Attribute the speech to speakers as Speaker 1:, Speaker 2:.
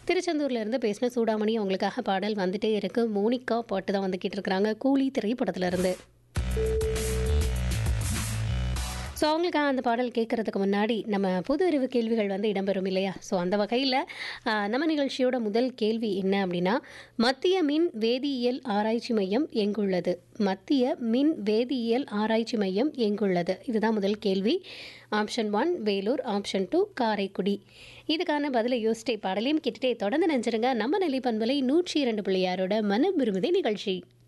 Speaker 1: திருச்செந்தூர்ல இருந்து பேசின சூடாமணி அவங்களுக்காக பாடல் வந்துட்டே இருக்கு மோனிகா பாட்டு தான் வந்துக்கிட்டு இருக்கிறாங்க கூலி திரைப்படத்துல இருந்து ஸோ அவங்களுக்காக அந்த பாடல் கேட்குறதுக்கு முன்னாடி நம்ம பொது அறிவு கேள்விகள் வந்து இடம்பெறும் இல்லையா ஸோ அந்த வகையில் நம்ம நிகழ்ச்சியோட முதல் கேள்வி என்ன அப்படின்னா மத்திய மின் வேதியியல் ஆராய்ச்சி மையம் எங்குள்ளது மத்திய மின் வேதியியல் ஆராய்ச்சி மையம் எங்குள்ளது இதுதான் முதல் கேள்வி option one Vellore option two Karaikudi இதுக்கான பதிலை யோசிச்சே பாடலையும் கேட்டுட்டே தொடர்ந்து நினைச்சிருங்க நம்ம நிலை பண்பலை நூற்றி இரண்டு பிள்ளையாரோட மன விரும்புதே நிகழ்ச்சி